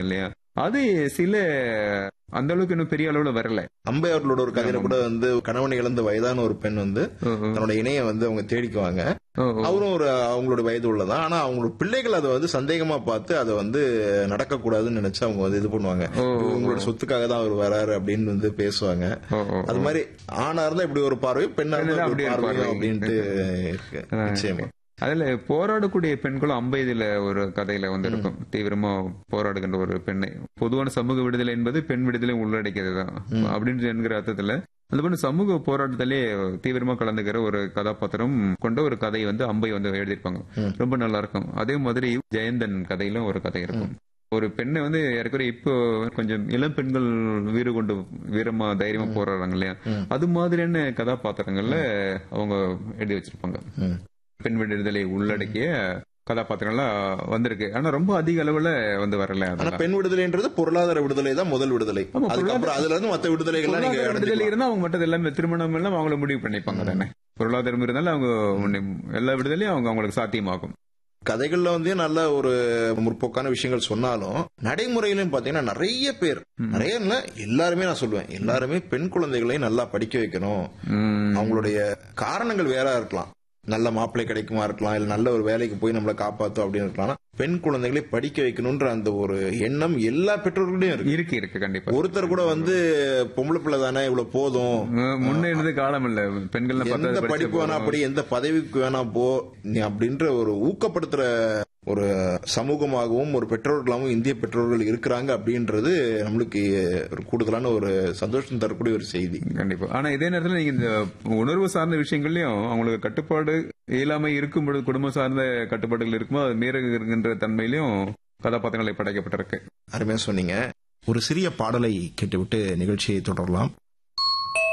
இல்லையா அது சில அந்த அளவுக்கு இன்னும் பெரிய அளவுல வரல அம்பை அவர்களோட ஒரு கதையில கூட வந்து கணவனை இழந்த வயதான ஒரு பெண் வந்து ஓ, ஓ, தன்னோட இணைய வந்து அவங்க தேடிக்குவாங்க ஓ, ஓ. அவரும் ஒரு அவங்களோட வயது உள்ளதான் ஆனா அவங்களோட பிள்ளைகள் அதை வந்து சந்தேகமா பார்த்து அதை வந்து நடக்கக்கூடாதுன்னு நினைச்சு அவங்க வந்து இது பண்ணுவாங்க ஓ, ஓ, ஓ. உங்களோட சொத்துக்காக தான் அவர் வராரு அப்படின்னு வந்து பேசுவாங்க ஓ, ஓ, அது மாதிரி ஆணா இருந்தா இப்படி ஒரு பார்வை பெண்ணா இருந்தா பெண்ணா இப்படி ஒரு அப்படி ஒரு பார்வை பார்வை. அப்படின்ட்டு இருக்கு ஆ, நிச்சயமா அதுல போராடக்கூடிய பெண்களும் அம்பைதுல ஒரு கதையில வந்து இருக்கும் தீவிரமா போராடுகின்ற ஒரு பெண்ணை பொதுவான சமூக விடுதலை என்பது பெண் விடுதலை உள்ளடக்கியது தான் அப்படின்னு என்கிற அர்த்தத்துல அந்த பண்ண சமூக போராட்டத்திலே தீவிரமா கலந்துக்கிற ஒரு கதாபாத்திரம் கொண்ட ஒரு கதை வந்து அம்பை வந்து எழுதியிருப்பாங்க ம். ரொம்ப நல்லா இருக்கும் அதே மாதிரி ஜெயந்தன் கதையிலும் ஒரு கதை இருக்கும் ஒரு பெண்ணை வந்து ஏற்கனவே இப்போ கொஞ்சம் இளம் பெண்கள் வீறு கொண்டு வீரமா தைரியமா போராடுறாங்க இல்லையா ம். அது மாதிரியான கதாபாத்திரங்கள்ல அவங்க எழுதி வச்சிருப்பாங்க ம். பெண் விடுதலை உள்ளடக்கிய கதாபாத்திரங்கள்லாம் வந்திருக்கு ஆனா ரொம்ப அதிக அளவுல வந்து வரல ஆனா அதெல்லாம். பெண் விடுதலைன்றது பொருளாதார விடுதலை தான் முதல் விடுதலை ஆமா, அதுக்கப்புறம் அதுல இருந்து மத்த விடுதலைகள்லாம் நீங்க பொருளாதார விடுதலை அடைஞ்சுக்கலாம். இருந்தா அவங்க மற்றது எல்லாமே திருமணம் எல்லாம் அவங்கள முடிவு பண்ணிப்பாங்க தானே பொருளாதாரம் இருந்தாலும் அவங்க முன்னே- எல்லா விடுதலையும் அவங்க அவங்களுக்கு சாத்தியமாகும் கதைகள்ல வந்து நல்ல ஒரு முற்போக்கான விஷயங்கள் சொன்னாலும் நடைமுறையிலும் பாத்தீங்கன்னா நிறைய பேர் நிறைய இல்ல எல்லாருமே நான் சொல்லுவேன் எல்லாருமே பெண் குழந்தைகளையும் நல்லா படிக்க வைக்கணும் உம், அவங்களுடைய காரணங்கள் வேற இருக்கலாம் நல்ல மாப்பிள்ளை கிடைக்குமா இருக்கலாம் இல்ல நல்ல ஒரு வேலைக்கு போய் நம்மளை காப்பாத்தும் அப்படின்னு இருக்கலாம் ஆனா, பெண் குழந்தைகளை படிக்க வைக்கணும்ன்ற அந்த ஒரு எண்ணம் எல்லா பெற்றோர்களையும் இருக்கு இருக்கு இருக்கு கண்டிப்பா ஒருத்தர் கூட வந்து பொம்பளை பிள்ளை தானே இவ்வளவு போதும் உம், முன்ன இருந்தது காலம் இல்ல பெண்கள் எந்த படிப்பு வேணா அப்படி எந்த பதவிக்கு வேணா போ நீ அப்படின்ற ஒரு ஊக்கப்படுத்துற ஒரு சமூகமாகவும் ஒரு பெற்றோர்களாகவும் இந்திய பெற்றோர்கள் இருக்கிறாங்க அப்படின்றது நம்மளுக்கு ஒரு கூடுதலான ஒரு சந்தோஷம் தரக்கூடிய ஒரு செய்தி கண்டிப்பா ஆனா இதே நேரத்துல நீங்க இந்த உணர்வு சார்ந்த விஷயங்கள்லயும் அவங்களுக்கு கட்டுப்பாடு இயலாமை இருக்கும் பொழுது குடும்பம் சார்ந்த கட்டுப்பாடுகள் இருக்கும்போது அது மீறுகின்ற தன்மையிலும் கதாபாத்திரங்களை படைக்கப்பட்டிருக்கு அருமையா சொன்னீங்க ஒரு சிறிய பாடலை கேட்டுவிட்டு நிகழ்ச்சியை தொடரலாம்